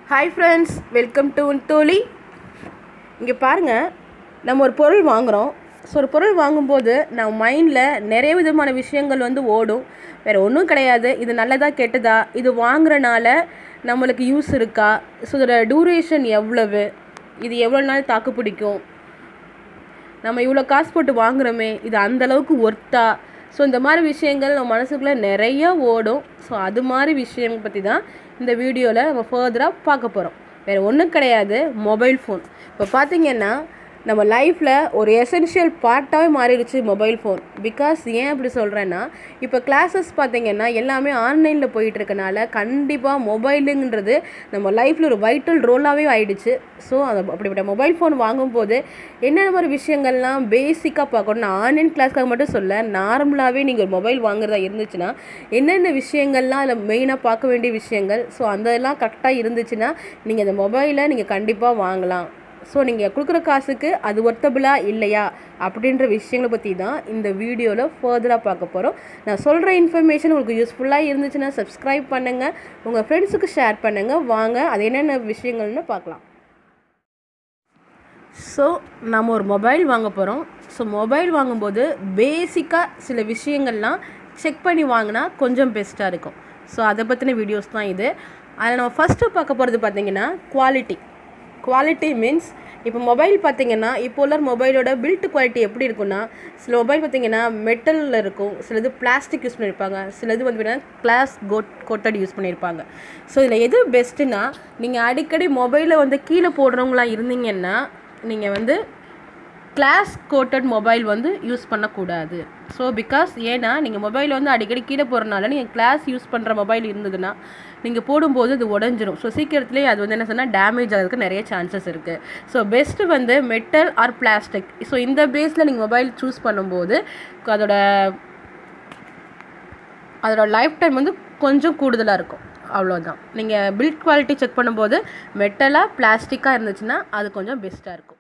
hi friends welcome to தோழி இங்கே பாருங்கள் நம்ம ஒரு பொருள் வாங்குகிறோம் ஸோ ஒரு பொருள் வாங்கும்போது நம்ம மைண்டில் நிறைய விதமான விஷயங்கள் வந்து ஓடும் வேறு ஒன்றும் கிடையாது இது நல்லதா கெட்டதா இது வாங்குறனால நம்மளுக்கு யூஸ் இருக்கா ஸோ இதோட டூரேஷன் எவ்வளவு இது எவ்வளோ நாள் தாக்கு பிடிக்கும் நம்ம இவ்வளோ காசு போட்டு வாங்குறோமே இது அந்த அளவுக்கு ஒர்த்தா ஸோ இந்த மாதிரி விஷயங்கள் நம்ம மனசுக்குள்ளே நிறைய ஓடும் ஸோ அது மாதிரி விஷயம் பற்றி தான் இந்த வீடியோவில் நம்ம ஃபர்தராக பார்க்க போகிறோம் வேறு ஒன்றும் கிடையாது மொபைல் ஃபோன் இப்போ பார்த்தீங்கன்னா நம்ம லைஃப்பில் ஒரு எசென்ஷியல் பார்ட்டாகவே மாறிடுச்சு மொபைல் ஃபோன் பிகாஸ் ஏன் அப்படி சொல்கிறேன்னா இப்போ கிளாஸஸ் பார்த்தீங்கன்னா எல்லாமே ஆன்லைனில் போயிட்டு இருக்கனால கண்டிப்பாக மொபைலுங்கிறது நம்ம லைஃப்பில் ஒரு வைட்டல் ரோலாகவே ஆயிடுச்சு ஸோ அந்த அப்படிப்பட்ட மொபைல் ஃபோன் வாங்கும்போது என்னென்ன மாதிரி விஷயங்கள்லாம் பேசிக்காக பார்க்கணும் நான் ஆன்லைன் கிளாஸ்க்காக மட்டும் சொல்ல நார்மலாகவே நீங்கள் ஒரு மொபைல் வாங்குறதா இருந்துச்சுன்னா என்னென்ன விஷயங்கள்லாம் அதில் மெயினாக பார்க்க வேண்டிய விஷயங்கள் ஸோ அந்த இதெல்லாம் கரெக்டாக இருந்துச்சுன்னா நீங்கள் அந்த மொபைலை நீங்கள் கண்டிப்பாக வாங்கலாம் ஸோ நீங்கள் கொடுக்குற காசுக்கு அது ஒர்த்தபிளா இல்லையா அப்படின்ற விஷயங்களை பற்றி தான் இந்த வீடியோவில் ஃபர்தராக பார்க்க போகிறோம் நான் சொல்கிற இன்ஃபர்மேஷன் உங்களுக்கு யூஸ்ஃபுல்லாக இருந்துச்சுன்னா சப்ஸ்கிரைப் பண்ணுங்கள் உங்கள் ஃப்ரெண்ட்ஸுக்கு ஷேர் பண்ணுங்கள் வாங்க அது என்னென்ன விஷயங்கள்னு பார்க்கலாம் ஸோ நம்ம ஒரு மொபைல் வாங்க போகிறோம் ஸோ மொபைல் வாங்கும்போது பேசிக்காக சில விஷயங்கள்லாம் செக் பண்ணி வாங்கினா கொஞ்சம் பெஸ்ட்டாக இருக்கும் ஸோ அதை பற்றின வீடியோஸ் தான் இது அதில் நம்ம ஃபஸ்ட்டு பார்க்க போகிறது பார்த்தீங்கன்னா குவாலிட்டி குவாலிட்டி மீன்ஸ் இப்போ மொபைல் பார்த்தீங்கன்னா இப்போ உள்ள மொபைலோட பில்ட் குவாலிட்டி எப்படி இருக்குன்னா சில மொபைல் பார்த்தீங்கன்னா மெட்டலில் இருக்கும் சிலது பிளாஸ்டிக் யூஸ் பண்ணியிருப்பாங்க சிலது வந்து பார்த்தீங்கன்னா கிளாஸ் கோட் கோட்டட் யூஸ் பண்ணியிருப்பாங்க ஸோ இதில் எது பெஸ்ட்டுன்னா நீங்கள் அடிக்கடி மொபைலை வந்து கீழே போடுறவங்களா இருந்தீங்கன்னா நீங்கள் வந்து கிளாஸ் கோட்டட் மொபைல் வந்து யூஸ் பண்ணக்கூடாது ஸோ பிகாஸ் ஏன்னா நீங்கள் மொபைல் வந்து அடிக்கடி கீழே போகிறனால நீங்கள் கிளாஸ் யூஸ் பண்ணுற மொபைல் இருந்ததுன்னா நீங்கள் போடும்போது அது உடஞ்சிரும் ஸோ சீக்கிரத்துலேயே அது வந்து என்ன சொன்னால் டேமேஜ் ஆகிறதுக்கு நிறைய சான்சஸ் இருக்குது ஸோ பெஸ்ட்டு வந்து மெட்டல் ஆர் பிளாஸ்டிக் ஸோ இந்த பேஸில் நீங்கள் மொபைல் சூஸ் பண்ணும்போது அதோட அதோட லைஃப் டைம் வந்து கொஞ்சம் கூடுதலாக இருக்கும் அவ்வளோதான் நீங்கள் பில்ட் குவாலிட்டி செக் பண்ணும்போது மெட்டலாக பிளாஸ்டிக்காக இருந்துச்சுன்னா அது கொஞ்சம் பெஸ்ட்டாக இருக்கும்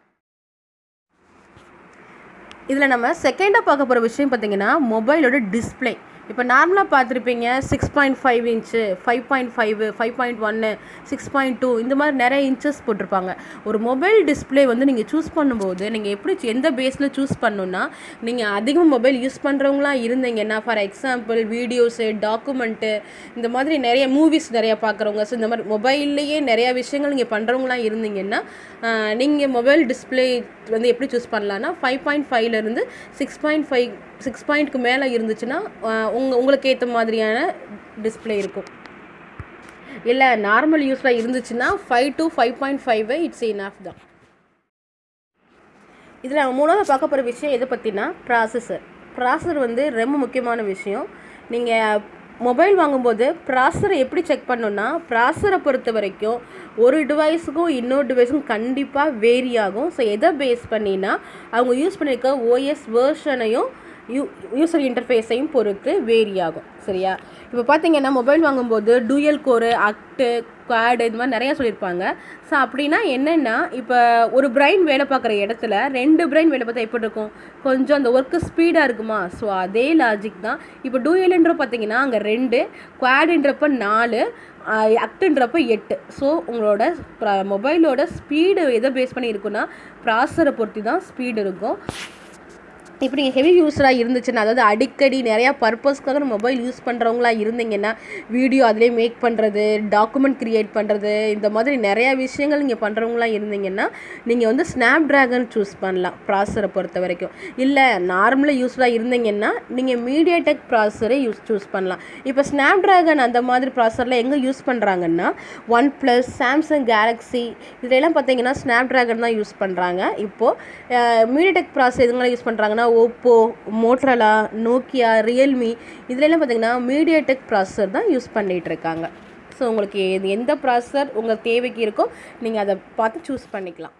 இதில் நம்ம செகண்டாக பார்க்க போகிற விஷயம் பார்த்தீங்கன்னா மொபைலோட டிஸ்பிளே இப்போ நார்மலாக பார்த்துருப்பீங்க six point five inch five point five five point ஒன்று சிக்ஸ் பாயிண்ட் டூ இந்த மாதிரி நிறைய இன்ச்சஸ் போட்டிருப்பாங்க ஒரு மொபைல் டிஸ்பிளே வந்து நீங்கள் சூஸ் பண்ணும்போது நீங்கள் எப்படி எந்த பேஸில் சூஸ் பண்ணணுன்னா நீங்கள் அதிகமாக மொபைல் யூஸ் பண்ணுறவங்களாம் இருந்தீங்கன்னா ஃபார் எக்ஸாம்பிள் வீடியோஸு டாக்குமெண்ட்டு இந்த மாதிரி நிறைய மூவிஸ் நிறையா பார்க்குறவங்க ஸோ இந்த மாதிரி மொபைல்லையே நிறையா விஷயங்கள் நீங்கள் பண்ணுறவங்களாம் இருந்தீங்கன்னா நீங்கள் மொபைல் டிஸ்பிளே வந்து எப்படி சூஸ் பண்ணலான்னா ஃபைவ் பாயிண்ட் ஃபைவ்லேருந்து சிக்ஸ் பாயிண்ட் ஃபைவ் சிக்ஸ் பாயிண்ட்க்கு மேலே இருந்துச்சுன்னா உங்கள் உங்களுக்கு ஏற்ற மாதிரியான டிஸ்பிளே இருக்கும் இல்லை நார்மல் யூஸில் இருந்துச்சுன்னா five to five point five it's enough தான் இதில் நம்ம மூணாவது பார்க்க போகிற விஷயம் எதை பற்றினா ப்ராசஸர் ப்ராசஸர் வந்து ரொம்ப முக்கியமான விஷயம் நீங்கள் மொபைல் வாங்கும்போது ப்ராசரை எப்படி செக் பண்ணணுன்னா ப்ராசரை பொறுத்த வரைக்கும் ஒரு டிவைஸுக்கும் இன்னொரு டிவைஸுக்கும் கண்டிப்பாக வேரி ஆகும் ஸோ எதை பேஸ் பண்ணினா அவங்க யூஸ் பண்ணியிருக்க ஓஎஸ் வேர்ஷனையும் யூ யூசர் இன்டர்ஃபேஸையும் பொறுத்து வேரி ஆகும் சரியா இப்போ பார்த்தீங்கன்னா மொபைல் வாங்கும்போது டூயல் கோரு அக்டு குவாடு இது மாதிரி நிறையா சொல்லியிருப்பாங்க ஸோ அப்படின்னா என்னென்னா இப்போ ஒரு பிரைன் வேலை பார்க்குற இடத்துல ரெண்டு பிரைன் வேலை பார்த்தா எப்படி இருக்கும் கொஞ்சம் அந்த ஒர்க்கு ஸ்பீடாக இருக்குமா ஸோ அதே லாஜிக் தான் இப்போ டூயல்ன்ற பார்த்தீங்கன்னா அங்கே ரெண்டு குவாடுன்றப்ப நாலு அக்டுன்றப்ப எட்டு ஸோ உங்களோட மொபைலோட ஸ்பீடு எதை பேஸ் பண்ணி இருக்குன்னா ப்ராசரை பொறுத்து தான் ஸ்பீடு இருக்கும் இப்போ நீங்கள் ஹெவி யூஸராக இருந்துச்சுன்னா அதாவது அடிக்கடி நிறையா பர்பஸ்க்காக மொபைல் யூஸ் பண்ணுறவங்களா இருந்தீங்கன்னா வீடியோ அதிலே மேக் பண்ணுறது டாக்குமெண்ட் க்ரியேட் பண்ணுறது இந்த மாதிரி நிறையா விஷயங்கள் நீங்கள் பண்ணுறவங்களா இருந்தீங்கன்னா நீங்கள் வந்து ஸ்னாப் ட்ராகன் சூஸ் பண்ணலாம் ப்ராசரை பொறுத்த வரைக்கும் இல்லை நார்மலாக யூஸ்ஃபுல்லாக இருந்தீங்கன்னா நீங்கள் மீடியா டெக் ப்ராசரை யூஸ் சூஸ் பண்ணலாம் இப்போ ஸ்னாப் ட்ராகன் அந்த மாதிரி ப்ராசரில் எங்கே யூஸ் பண்ணுறாங்கன்னா ஒன் ப்ளஸ் சாம்சங் கேலக்ஸி இதெல்லாம் பார்த்தீங்கன்னா ஸ்னாப் ட்ராகன் தான் யூஸ் பண்ணுறாங்க இப்போது மீடியா டெக் ப்ராசர் எதுங்களாம் யூஸ் பண்ணுறாங்கன்னா ஓப்போ மோட்ரலா நோக்கியா ரியல்மி இதுலலாம் பார்த்தீங்கன்னா மீடியாடெக் ப்ராசஸர் தான் யூஸ் பண்ணிகிட்டு இருக்காங்க ஸோ உங்களுக்கு எது எந்த ப்ராசஸர் உங்கள் தேவைக்கு இருக்கோ நீங்கள் அதை பார்த்து சூஸ் பண்ணிக்கலாம்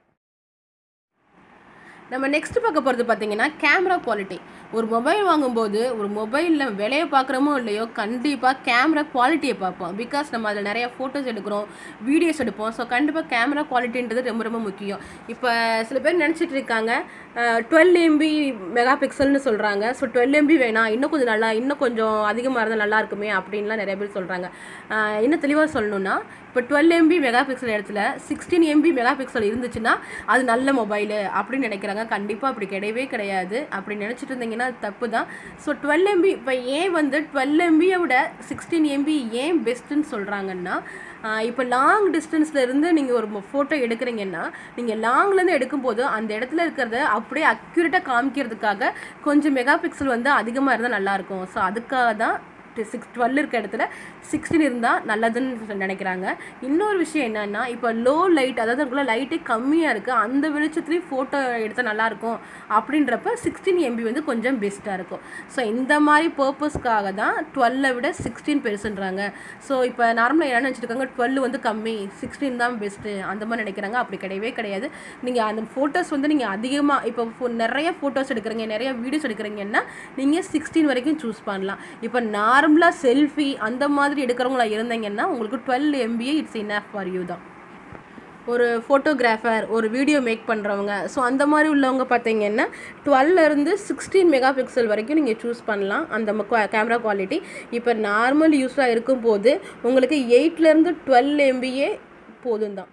நம்ம நெக்ஸ்ட் பார்க்க போகிறது பார்த்தீங்கன்னா கேமரா குவாலிட்டி ஒரு மொபைல் வாங்கும்போது ஒரு மொபைலில் விலையை பார்க்குறோமோ இல்லையோ கண்டிப்பாக கேமரா குவாலிட்டியை பார்ப்போம் பிகாஸ் நம்ம அதில் நிறைய ஃபோட்டோஸ் எடுக்கிறோம் வீடியோஸ் எடுப்போம் ஸோ கண்டிப்பாக கேமரா குவாலிட்டின்றது ரொம்ப ரொம்ப முக்கியம் இப்போ சில பேர் நினச்சிட்டு இருக்காங்க டுவெல் எம்பி மெகா பிக்சல்னு சொல்கிறாங்க ஸோ டுவெல் எம்பி வேணாம் இன்னும் கொஞ்சம் நல்லா இன்னும் கொஞ்சம் அதிகமாக இருந்தால் நல்லா இருக்குமே அப்படின்லாம் நிறைய பேர் சொல்கிறாங்க இன்னும் தெளிவாக சொல்லணும்னா இப்போ டுவெல் எம்பி மெகா பிக்சல் இடத்துல சிக்ஸ்டீன் எம்பி மெகா பிக்சல் இருந்துச்சுன்னா அது நல்ல மொபைலு அப்படின்னு நினைக்கிறாங்க கண்டிப்பாக அப்படி கிடையவே கிடையாது அப்படி நினச்சிட்டு இருந்தீங்கன்னா அது தப்பு தான் ஸோ டுவெல் எம்பி இப்போ ஏன் வந்து டுவெல் எம்பியை விட சிக்ஸ்டீன் எம்பி ஏன் பெஸ்ட்டுன்னு சொல்கிறாங்கன்னா இப்போ லாங் டிஸ்டன்ஸில் இருந்து நீங்கள் ஒரு ஃபோட்டோ எடுக்கிறீங்கன்னா நீங்கள் லாங்லேருந்து எடுக்கும்போது அந்த இடத்துல இருக்கிறத அப்படியே அக்யூரேட்டாக காமிக்கிறதுக்காக கொஞ்சம் மெகா பிக்சல் வந்து அதிகமாக இருந்தால் நல்லாயிருக்கும் ஸோ அதுக்காக தான் சிக்ஸ் டுவெல் இருக்க இடத்துல சிக்ஸ்டீன் இருந்தால் நல்லதுன்னு நினைக்கிறாங்க இன்னொரு விஷயம் என்னென்னா இப்போ லோ லைட் அதாவது அதுக்குள்ள லைட்டே கம்மியாக இருக்குது அந்த வெளிச்சத்துலேயும் ஃபோட்டோ எடுத்தால் நல்லாயிருக்கும் அப்படின்றப்ப சிக்ஸ்டீன் எம்பி வந்து கொஞ்சம் பெஸ்ட்டாக இருக்கும் ஸோ இந்த மாதிரி பர்பஸ்க்காக தான் டுவெல்லை விட சிக்ஸ்டீன் பெருசுன்றாங்க ஸோ இப்போ நார்மலாக என்ன நினச்சிருக்காங்க டுவெல் வந்து கம்மி சிக்ஸ்டீன் தான் பெஸ்ட்டு அந்த மாதிரி நினைக்கிறாங்க அப்படி கிடையவே கிடையாது நீங்கள் அந்த ஃபோட்டோஸ் வந்து நீங்கள் அதிகமாக இப்போ ஃபோ- நிறைய ஃபோட்டோஸ் எடுக்கிறீங்க நிறைய வீடியோஸ் எடுக்கிறீங்கன்னா நீங்கள் சிக்ஸ்டீன் வரைக்கும் சூஸ் பண்ணலாம் இப்போ நார்மலாக செல்ஃபி அந்த மாதிரி எடுக்கிறவங்களா இருந்தீங்கன்னா உங்களுக்கு twelve MP it's enough for you தான் ஒரு ஃபோட்டோகிராஃபர் ஒரு வீடியோ மேக் பண்ணுறவங்க ஸோ அந்த மாதிரி உள்ளவங்க பார்த்தீங்கன்னா 12 இருந்து சிக்ஸ்டீன் மெகா பிக்சல் வரைக்கும் நீங்கள் சூஸ் பண்ணலாம் அந்த கேமரா குவாலிட்டி இப்போ நார்மல் யூஸாக இருக்கும்போது உங்களுக்கு எயிட்லேருந்து டுவெல் எம்பிஏ போதும் தான்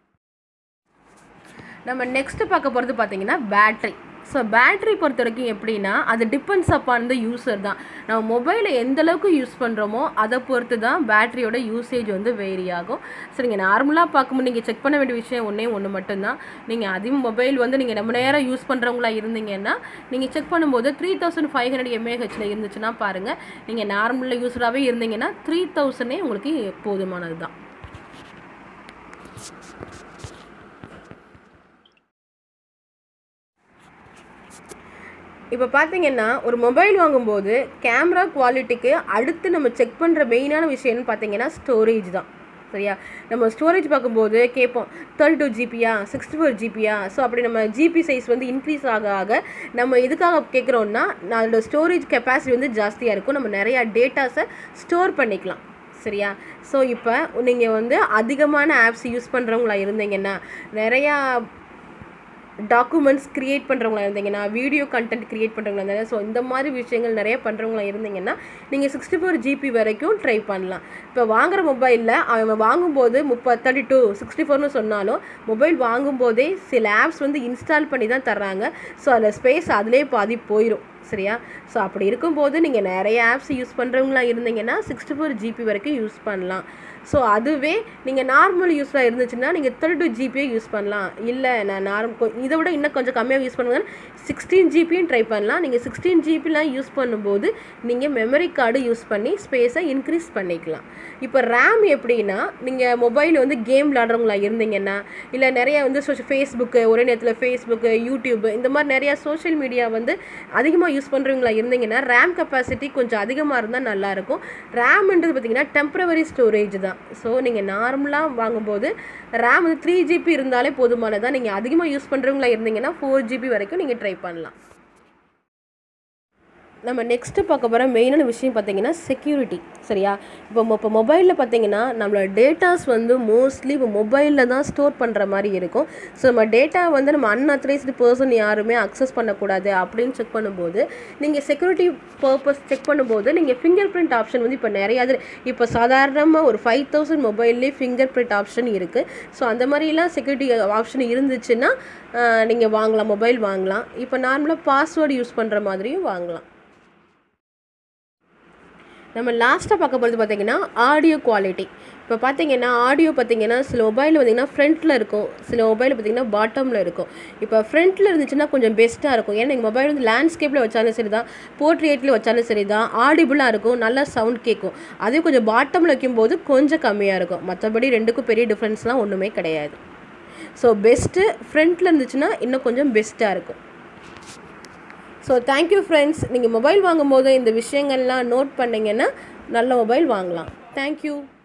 நம்ம நெக்ஸ்ட் பார்க்க போகிறது பார்த்தீங்கன்னா பேட்ரி ஸோ பேட்டரி பொறுத்த வரைக்கும் எப்படின்னா அது டிபெண்ட்ஸ் அப்பான் த யூசர் தான் நம்ம மொபைலை எந்த அளவுக்கு யூஸ் பண்ணுறோமோ அதை பொறுத்து தான் பேட்டரியோட யூசேஜ் வந்து வேரி ஆகும் ஸோ நீங்கள் நார்மலாக பார்க்கும்போது நீங்கள் செக் பண்ண வேண்டிய விஷயம் ஒன்றே ஒன்று மட்டும்தான் நீங்கள் அதிகம் மொபைல் வந்து நீங்கள் ரொம்ப நேரம் யூஸ் பண்ணுறவங்களா இருந்தீங்கன்னா நீங்கள் செக் பண்ணும்போது த்ரீ தௌசண்ட் ஃபைவ் ஹண்ட்ரட் எம்ஏஹெச்சில் இருந்துச்சுன்னா பாருங்கள் நீங்கள் நார்மலாக யூஸராகவே இருந்தீங்கன்னா த்ரீ தௌசண்டே உங்களுக்கு போதுமானது தான் இப்போ பார்த்தீங்கன்னா ஒரு மொபைல் வாங்கும்போது கேமரா குவாலிட்டிக்கு அடுத்து நம்ம செக் பண்ணுற மெயினான விஷயம்னு பார்த்தீங்கன்னா ஸ்டோரேஜ் தான் சரியா நம்ம ஸ்டோரேஜ் பார்க்கும்போது கேட்போம் தேர்ட்டி டூ ஜிபியா சிக்ஸ்டி ஃபோர் ஜிபியா ஸோ அப்படி நம்ம ஜிபி சைஸ் வந்து இன்க்ரீஸ் ஆக ஆக நம்ம எதுக்காக கேட்குறோன்னா அதோட ஸ்டோரேஜ் கெப்பாசிட்டி வந்து ஜாஸ்தியாக இருக்கும் நம்ம நிறையா டேட்டாஸை ஸ்டோர் பண்ணிக்கலாம் சரியா ஸோ இப்போ நீங்கள் வந்து அதிகமான ஆப்ஸ் யூஸ் பண்ணுறவங்களா இருந்தீங்கன்னா நிறையா டாக்குமெண்ட்ஸ் க்ரியேட் பண்ணுறவங்களா இருந்தீங்கன்னா வீடியோ கண்டென்ட் க்ரியேட் பண்ணுறவங்களா இருந்தாங்க ஸோ இந்த மாதிரி விஷயங்கள் நிறைய பண்ணுறவங்களா இருந்தீங்கன்னா நீங்கள் சிக்ஸ்டி ஃபோர் ஜிபி வரைக்கும் ட்ரை பண்ணலாம் இப்போ வாங்குற மொபைலில் அவன் வாங்கும்போது முப்பது தேர்ட்டி டூ சிக்ஸ்டி ஃபோர்னு சொன்னாலும் மொபைல் வாங்கும்போதே சில ஆப்ஸ் வந்து இன்ஸ்டால் பண்ணி தான் தர்றாங்க ஸோ அதில் ஸ்பேஸ் அதிலே பாதி போயிடும் சரியா ஸோ அப்படி இருக்கும்போது நீங்கள் நிறைய ஆப்ஸ் யூஸ் பண்ணுறவங்களா இருந்தீங்கன்னா சிக்ஸ்டி ஃபோர் ஜிபி வரைக்கும் யூஸ் பண்ணலாம் ஸோ அதுவே நீங்கள் நார்மல் யூஸாக இருந்துச்சுன்னா நீங்கள் தேர்ட்டி டூ ஜிபியே யூஸ் பண்ணலாம் இல்லை நான் நார்மல் இதை விட இன்னும் கொஞ்சம் கம்மியாக யூஸ் பண்ணுங்க சிக்ஸ்டீன் ஜிபியும் ட்ரை பண்ணலாம் நீங்கள் சிக்ஸ்டீன் ஜிபிலாம் யூஸ் பண்ணும்போது நீங்கள் மெமரி கார்டு யூஸ் பண்ணி ஸ்பேஸை இன்க்ரீஸ் பண்ணிக்கலாம் இப்போ ரேம் எப்படின்னா நீங்கள் மொபைல் வந்து கேம் விளாடுறவங்களா இருந்தீங்கன்னா இல்லை நிறைய வந்து சோஷியல் ஃபேஸ்புக்கு ஒரே நேரத்தில் ஃபேஸ்புக்கு யூடியூப் இந்த மாதிரி நிறையா சோஷியல் மீடியா வந்து அதிகமாக யூஸ் பண்ணுறவங்களா இருந்தீங்கன்னா ரேம் கெப்பாசிட்டி கொஞ்சம் அதிகமாக இருந்தால் நல்லாயிருக்கும் ரேம்ன்றது பார்த்தீங்கன்னா டெம்பரவரி ஸ்டோரேஜ் தான் ஸோ நீங்கள் நார்மலாக வாங்கும்போது ரேம் வந்து த்ரீ ஜிபி இருந்தாலே போதுமானதான் நீங்கள் அதிகமாக யூஸ் பண்ணுறவங்களா இருந்தீங்கன்னா ஃபோர் ஜிபி வரைக்கும் நீங்கள் ட்ரை பண்ணலாம் நம்ம நெக்ஸ்ட்டு பார்க்க போகிற மெயினான விஷயம் பார்த்தீங்கன்னா செக்யூரிட்டி சரியா இப்போ இப்போ மொபைலில் பார்த்தீங்கன்னா நம்மளோட டேட்டாஸ் வந்து மோஸ்ட்லி இப்போ மொபைலில் தான் ஸ்டோர் பண்ணுற மாதிரி இருக்கும் ஸோ நம்ம டேட்டா வந்து நம்ம அன்அத்தரைஸ்டு பர்சன் யாருமே அக்சஸ் பண்ணக்கூடாது அப்படின்னு செக் பண்ணும்போது நீங்கள் செக்யூரிட்டி பர்பஸ் செக் பண்ணும்போது நீங்கள் ஃபிங்கர் பிரிண்ட் ஆப்ஷன் வந்து இப்போ நிறையா இது இப்போ சாதாரணமாக ஒரு ஃபைவ் தௌசண்ட் மொபைல்லேயே ஃபிங்கர் பிரிண்ட் ஆப்ஷன் இருக்குது ஸோ அந்த மாதிரிலாம் செக்யூரிட்டி ஆப்ஷன் இருந்துச்சுன்னா நீங்கள் வாங்கலாம் மொபைல் வாங்கலாம் இப்போ நார்மலாக பாஸ்வேர்டு யூஸ் பண்ணுற மாதிரியும் வாங்கலாம் நம்ம லாஸ்ட்டாக பார்க்க போகிறது பார்த்தீங்கன்னா ஆடியோ குவாலிட்டி இப்போ பார்த்தீங்கன்னா ஆடியோ பார்த்தீங்கன்னா சில மொபைல் பார்த்தீங்கன்னா ஃப்ரண்ட்டில் இருக்கும் சில மொபைல் பார்த்தீங்கன்னா பாட்டமில் இருக்கும் இப்போ ஃப்ரண்ட்டில் இருந்துச்சுன்னா கொஞ்சம் பெஸ்ட்டாக இருக்கும் ஏன்னா எங்கள் மொபைல் வந்து லேண்ட்ஸ்கேப்பில் வச்சாலும் சரி தான் போர்ட்ரேட்டில் வச்சாலும் சரி தான் ஆடிபிளாக இருக்கும் நல்ல சவுண்ட் கேட்கும் அதே கொஞ்சம் பாட்டமில் வைக்கும்போது கொஞ்சம் கம்மியாக இருக்கும் மற்றபடி ரெண்டுக்கும் பெரிய டிஃப்ரென்ஸ்லாம் ஒன்றுமே கிடையாது ஸோ பெஸ்ட்டு ஃப்ரண்ட்டில் இருந்துச்சுன்னா இன்னும் கொஞ்சம் பெஸ்ட்டாக இருக்கும் ஸோ தேங்க்யூ ஃப்ரெண்ட்ஸ் நீங்கள் மொபைல் வாங்கும்போது இந்த விஷயங்கள்லாம் நோட் பண்ணிங்கன்னா நல்ல மொபைல் வாங்கலாம் தேங்க்யூ